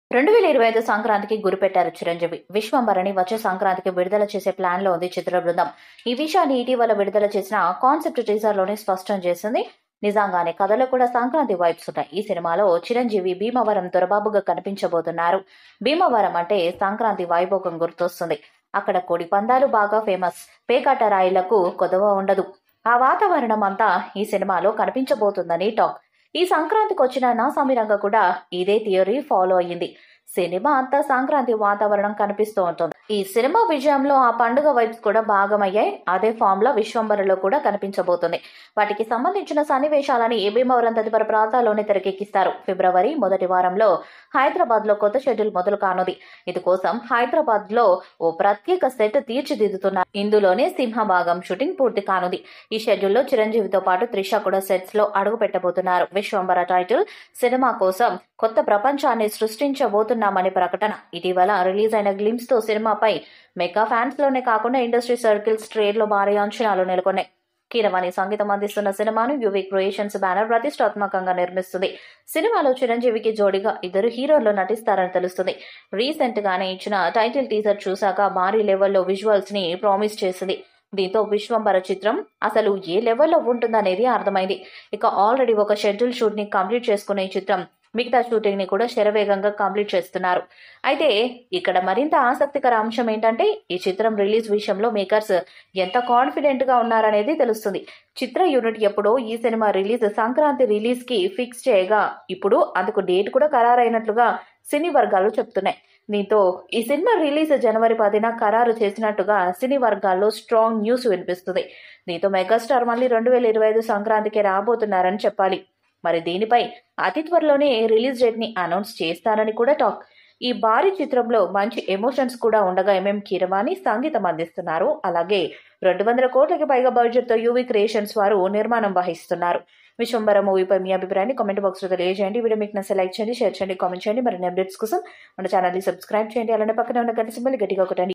రెండు వేల ఇరవై ఐదు సంక్రాంతికి గురిపెట్టారు చిరంజీవి విశ్వంబరని వచ్చే సంక్రాంతికి విడుదల చేసే ప్లాన్ లో ఉంది చిత్ర బృందం ఈ విషయాన్ని ఇటీవల విడుదల చేసిన కాన్సెప్ట్ టీజర్ లోనే స్పష్టం చేసింది నిజంగానే కథలో కూడా సంక్రాంతి వైబ్స్ ఉన్నాయి ఈ సినిమాలో చిరంజీవి భీమవరం దొరబాబుగా కనిపించబోతున్నారు భీమవరం అంటే సంక్రాంతి వైభోగం గుర్తొస్తుంది అక్కడ కోడి పందాలు బాగా ఫేమస్ పేకాట రాయిలకు కొదవ ఉండదు ఆ వాతావరణం అంతా ఈ సినిమాలో కనిపించబోతుందని టాక్ ఈ సంక్రాంతికి వచ్చిన నా సమీరంగా కూడా ఇదే థియరీ ఫాలో అయ్యింది సినిమా అంతా సంక్రాంతి వాతావరణం కనిపిస్తూ ఉంటుంది ఈ సినిమా విజయంలో ఆ పండుగ వైబ్స్ కూడా భాగమయ్యాయి అదే ఫామ్ లో విశ్వంబరలో కూడా కనిపించబోతుంది వాటికి సంబంధించిన సన్నివేశాలని ఏ భీమవరం తదితర ప్రాంతాల్లోనే తెరకెక్కిస్తారు ఫిబ్రవరి మొదటి వారంలో హైదరాబాద్ లో కొత్త షెడ్యూల్ మొదలు కానుంది ఇందుకోసం హైదరాబాద్ లో ఓ ప్రత్యేక సెట్ తీర్చిదిద్దుతున్నారు ఇందులోనే సింహ భాగం షూటింగ్ పూర్తి కానుంది ఈ షెడ్యూల్లో చిరంజీవితో పాటు త్రిష కూడా సెట్స్ లో అడుగు పెట్టబోతున్నారు విశ్వంబర టైటిల్ సినిమా కోసం కొత్త ప్రపంచాన్ని సృష్టించబోతున్నామని ప్రకటన ఇటీవల రిలీజ్ అయిన గ్లిమ్స్ తో సినిమాపై మెగా ఫ్యాన్స్ లోనే కాకుండా ఇండస్ట్రీ సర్కిల్స్ ట్రేడ్ లో భారీ అంచనాలు నెలకొన్నాయి కీరవాణి సంగీతం అందిస్తున్న సినిమాను యువి క్రియేషన్స్ బ్యానర్ ప్రతిష్టాత్మకంగా నిర్మిస్తుంది సినిమాలో చిరంజీవికి జోడిగా ఇద్దరు హీరోలు నటిస్తారని తెలుస్తుంది రీసెంట్ గానే ఇచ్చిన టైటిల్ టీజర్ చూశాక భారీ లెవెల్లో విజువల్స్ ని ప్రామిస్ చేసింది దీంతో విశ్వంబర చిత్రం అసలు ఏ లెవెల్లో ఉంటుందనేది అర్థమైంది ఇక ఆల్రెడీ ఒక షెడ్యూల్ షూట్ ని కంప్లీట్ చేసుకునే ఈ చిత్రం మిగతా షూటింగ్ ని కూడా శరవేగంగా కంప్లీట్ చేస్తున్నారు అయితే ఇక్కడ మరింత ఆసక్తికర అంశం ఏంటంటే ఈ చిత్రం రిలీజ్ విషయంలో మేకర్స్ ఎంత కాన్ఫిడెంట్ గా ఉన్నారనేది తెలుస్తుంది చిత్ర యూనిట్ ఎప్పుడో ఈ సినిమా రిలీజ్ సంక్రాంతి రిలీజ్ కి ఫిక్స్ చేయగా ఇప్పుడు అందుకు డేట్ కూడా ఖరారైనట్లుగా సినీ వర్గాలు చెప్తున్నాయి దీంతో ఈ సినిమా రిలీజ్ జనవరి పదిన ఖరారు చేసినట్టుగా సినీ వర్గాల్లో స్ట్రాంగ్ న్యూస్ వినిపిస్తుంది దీంతో మెగాస్టార్ మళ్ళీ రెండు వేల ఇరవై ఐదు సంక్రాంతికి రాబోతున్నారని చెప్పాలి మరి దీనిపై అతి త్వరలోనే రిలీజ్ డేట్ ని అనౌన్స్ చేస్తారని కూడా టాక్ ఈ భారీ చిత్రంలో మంచి ఎమోషన్స్ కూడా ఉండగా ఎంఎం కీరవాణి సంగీతం అందిస్తున్నారు అలాగే రెండు వందల కోట్లకి పైగా బడ్జెట్ తో యూవీ క్రియేషన్స్ వారు నిర్మాణం వహిస్తున్నారు విశ్వంబర మూవీపై మీ అభిప్రాయాన్ని కామెంట్ బాక్స్ లో తెలియజేయండి వీడియో మీకు నచ్చ లైక్ చేయండి షేర్ చేయండి కామెంట్ చేయండి మరిన్ని అప్డేట్స్ కోసం మన ఛానల్ ని సబ్స్క్రైబ్ చేయండి అలానే పక్కన ఉన్న గంట సింబల్ గట్టిగా ఒకటండి